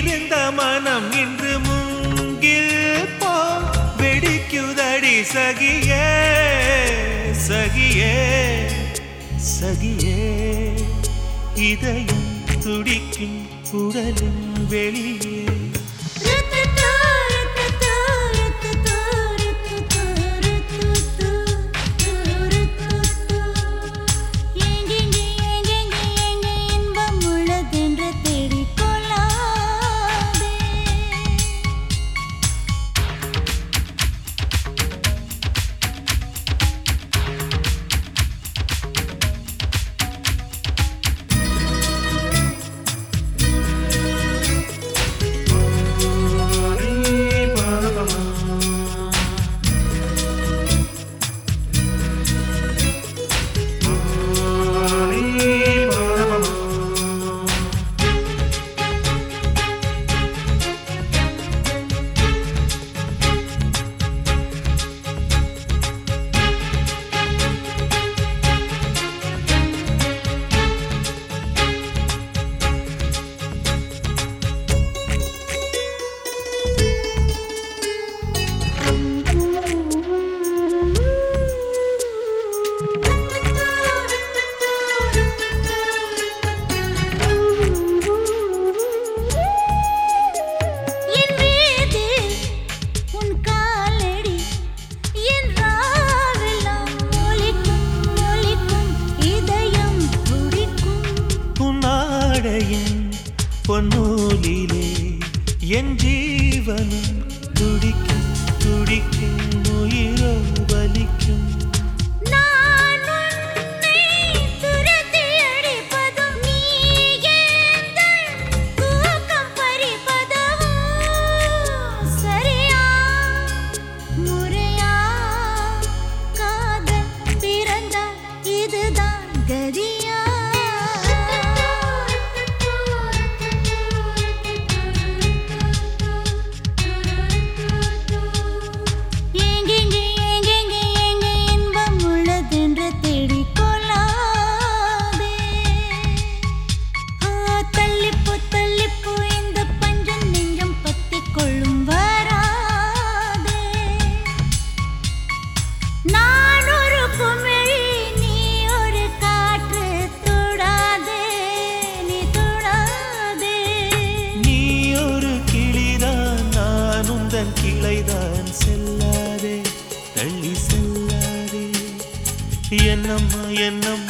இருந்த மனம் இன்று மூங்கில் போ வெடிக்குதடி சகியே சகியே சகியே இதயம் துடிக்கும் உடலும் வெளியே ரத்தத்தா, ரத்தத்தா, ரத்தத்தா, ரத்தத்தா, ரத்தத்தா, ரத்தத்தா. எங்கெங்கே, எங்கெங்கே, எங்கே இன்பம் உள்ளதென்று தேடிக் கொள்ளாதே. என் வீடு உன் காலடி என் ராவெல்லாம் ஒலிக்கும் ஒலிக்கும் இதயம் துடிக்கும் புன்னாடையின் பொன்னூலிலே என் ஜீவனும் துடிக்கும் துடிக்கும் உயிரோ வலிக்கும் நான் உன்னை துரத்தி அடிப்பதும் நீ எந்தன் தூக்கம் பறிப்பதும் சரியா முறையா காதல் பிறந்தால் இதுதான் கதியா எங்கெங்கே எங்கெங்கே எங்கே இன்பம் உள்ளதென்று தேடிக் கொள்ளாதே ஆ, தள்ளிப்போ தள்ளிப்போ இந்த பஞ்சம் நெஞ்சம் பத்திக் கொள்ளும் வராதே நான் ஒரு குமிழி நீ ஒரு காற்று தொடாதே நீ தொடாதே நீ ஒரு கிளிதான் நான் உந்தன் கிளைதான் செல்லாதே தள்ளி செல்லாதே என்னம்மா என்னம்மா